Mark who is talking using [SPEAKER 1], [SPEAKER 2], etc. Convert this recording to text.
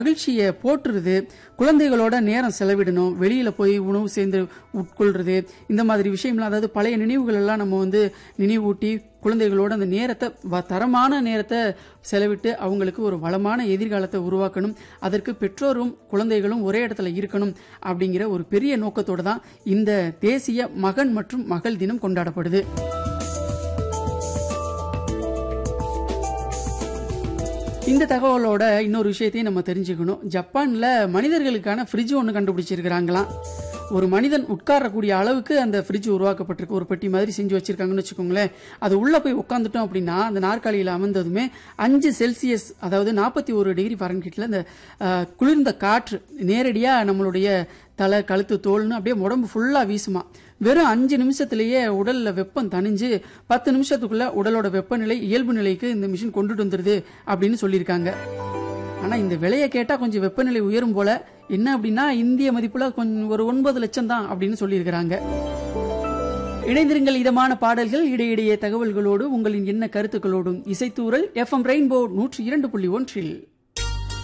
[SPEAKER 1] மகிழ்ச்சியை போற்றுறது குழந்தைகளோட நேரம் செலவிடணும் வெளியில போய் உணவு சேர்ந்து உட்கொள்றது இந்த மாதிரி விஷயம்லாம் அதாவது பழைய நினைவுகள் எல்லாம் நம்ம வந்து நினைவூட்டி குழந்தைகளோட அந்த நேரத்தை வ- தரமான நேரத்தை செலவிட்டு அவங்களுக்கு ஒரு வளமான எதிர்காலத்தை உருவாக்கணும் அதற்கு பெற்றோரும் குழந்தைகளும் ஒரே இடத்துல இருக்கணும் அப்படிங்கிற ஒரு பெரிய நோக்கத்தோடு தான் இந்த தேசிய மகன் மற்றும் மகள் தினம் கொண்டாடப்படுது இந்த தகவலோட இன்னொரு விஷயத்தையும் நம்ம தெரிஞ்சுக்கணும் ஜப்பான்ல மனிதர்களுக்கான ஃப்ரிட்ஜ் ஒன்று கண்டுபிடிச்சிருக்கிறாங்களாம் ஒரு மனிதன் உட்காரக்கூடிய அளவுக்கு அந்த ஃப்ரிட்ஜ் உருவாக்கப்பட்டிருக்கு ஒரு பெட்டி மாதிரி செஞ்சு வச்சிருக்காங்கன்னு வச்சுக்கோங்களேன் அது உள்ள போய் உட்காந்துட்டோம் அப்படின்னா அந்த நாற்காலியில் அமர்ந்ததுமே அஞ்சு செல்சியஸ் அதாவது நாற்பத்தி ஒரு டிகிரி ஃபாரன்ஹீட்ல இந்த அஹ், குளிர்ந்த காற்று நேரடியாக நம்மளுடைய தலை கழுத்து தோல்னு அப்படியே உடம்பு ஃபுல்லாக வீசுமா வெறும் அஞ்சு நிமிஷத்திலேயே உடல்ல வெப்பம் தணிஞ்சு பத்து நிமிஷத்துக்குள்ள உடலோட வெப்பநிலை இயல்பு நிலைக்கு இந்த மிஷின் கொண்டுட்டு வந்துருது அப்படின்னு சொல்லியிருக்காங்க ஆனா இந்த விலையை கேட்டா கொஞ்சம் வெப்பநிலை உயரும் போல என்ன அப்படின்னா இந்திய மதிப்புல கொஞ்சம் ஒரு ஒன்பது லட்சம் தான் அப்படின்னு சொல்லியிருக்கிறாங்க இணைந்திருங்கள் இதமான பாடல்கள் இடையிடையே தகவல்களோடு உங்களின் என்ன கருத்துக்களோடும் இசைத்தூரல் எஃப்எம் ரெயின்போ நூற்றி இரண்டு புள்ளி ஒன்றில்